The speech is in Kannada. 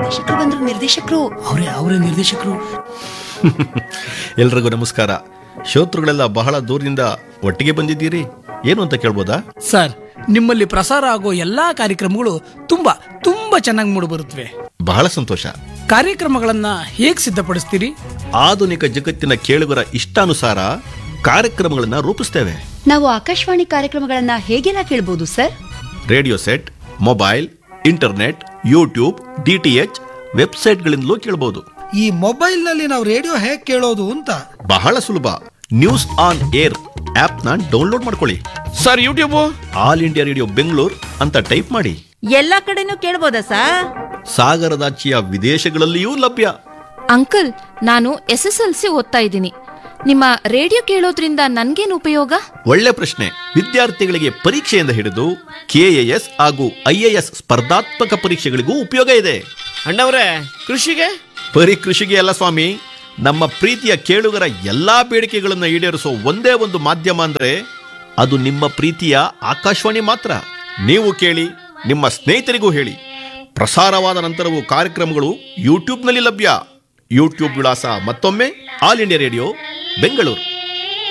ನಿರ್ದೇಶಕರು ಬಂದ್ರು ನಿರ್ದೇಶಕರು ಅವರೇ ಅವರೇ ನಿರ್ದೇಶಕರು ಎಲ್ರಿಗೂ ನಮಸ್ಕಾರ ಶ್ರೋತೃಗಳೆಲ್ಲ ಬಹಳ ದೂರದಿಂದ ಒಟ್ಟಿಗೆ ಬಂದಿದ್ದೀರಿ ಏನು ಅಂತ ಕೇಳ್ಬೋದಾ ಸರ್ ನಿಮ್ಮಲ್ಲಿ ಪ್ರಸಾರ ಆಗೋ ಎಲ್ಲಾ ಕಾರ್ಯಕ್ರಮಗಳು ತುಂಬಾ ತುಂಬಾ ಚೆನ್ನಾಗಿ ಮೂಡಿ ಬರುತ್ತವೆ ಬಹಳ ಸಂತೋಷ ಕಾರ್ಯಕ್ರಮಗಳನ್ನ ಹೇಗ್ ಸಿದ್ಧಪಡಿಸ್ತೀರಿ ಆಧುನಿಕ ಜಗತ್ತಿನ ಕೇಳುಗರ ಇಷ್ಟಾನುಸಾರ ಕಾರ್ಯಕ್ರಮಗಳನ್ನ ರೂಪಿಸ್ತೇವೆ ನಾವು ಆಕಾಶವಾಣಿ ಕಾರ್ಯಕ್ರಮಗಳನ್ನ ಹೇಗೆಲ್ಲ ಕೇಳ್ಬೋದು sir radio set mobile internet YouTube DTH ವೆಬ್ಸೈಟ್ಗಳಿಂದಲೂ ಕೇಳಬಹುದು ಈ ಮೊಬೈಲ್ ನಲ್ಲಿ ನಾವು ರೇಡಿಯೋ ಹೇಗ್ ಕೇಳೋದು ಅಂತ ಬಹಳ ಸುಲಭ ನ್ಯೂಸ್ ಆನ್ ಏರ್ ಆಪ್ನ ಡೌನ್ಲೋಡ್ ಮಾಡ್ಕೊಳ್ಳಿ sir YouTube all India radio Bengaluru ಅಂತ ಟೈಪ್ ಮಾಡಿ ಎಲ್ಲ ಕಡೆನೂ ಕೇಳ್ಬೋದಾ ಸರ್ ಸಾಗರದಾಚಿಯ ವಿದೇಶಗಳಲ್ಲಿಯೂ ಲಭ್ಯ ಅಂಕಲ್ ನಾನು ಎಸ್ ಎಸ್ ಎಲ್ ಸಿ ಓದ್ತಾ ಇದ್ದೀನಿ ನಿಮ್ಮ ರೇಡಿಯೋ ಕೇಳೋದ್ರಿಂದ ನನ್ಗೇನು ಉಪಯೋಗ ಒಳ್ಳೆ ಪ್ರಶ್ನೆ ವಿದ್ಯಾರ್ಥಿಗಳಿಗೆ ಪರೀಕ್ಷೆಯಿಂದ ಹಿಡಿದು ಕೆಎಎಸ್ ಹಾಗೂ ಐಎಎಸ್ ಸ್ಪರ್ಧಾತ್ಮಕ ಪರೀಕ್ಷೆಗಳಿಗೂ ಉಪಯೋಗ ಇದೆ ಅಣ್ಣವ್ರೆ ಕೃಷಿಗೆ ಬರೀ ಕೃಷಿಗೆ ಅಲ್ಲ ಸ್ವಾಮಿ ನಮ್ಮ ಪ್ರೀತಿಯ ಕೇಳುಗರ ಎಲ್ಲಾ ಬೇಡಿಕೆಗಳನ್ನು ಈಡೇರಿಸೋ ಒಂದೇ ಒಂದು ಮಾಧ್ಯಮ ಅಂದ್ರೆ ಅದು ನಿಮ್ಮ ಪ್ರೀತಿಯ ಆಕಾಶವಾಣಿ ಮಾತ್ರ ನೀವು ಕೇಳಿ ನಿಮ್ಮ ಸ್ನೇಹಿತರಿಗೂ ಹೇಳಿ ಪ್ರಸಾರವಾದ ನಂತರವೂ ಕಾರ್ಯಕ್ರಮಗಳು ಯೂಟ್ಯೂಬ್ನಲ್ಲಿ ಲಭ್ಯ ಯೂಟ್ಯೂಬ್ ವಿಳಾಸ ಮತ್ತೊಮ್ಮೆ ಆಲ್ ಇಂಡಿಯಾ ರೇಡಿಯೋ ಬೆಂಗಳೂರು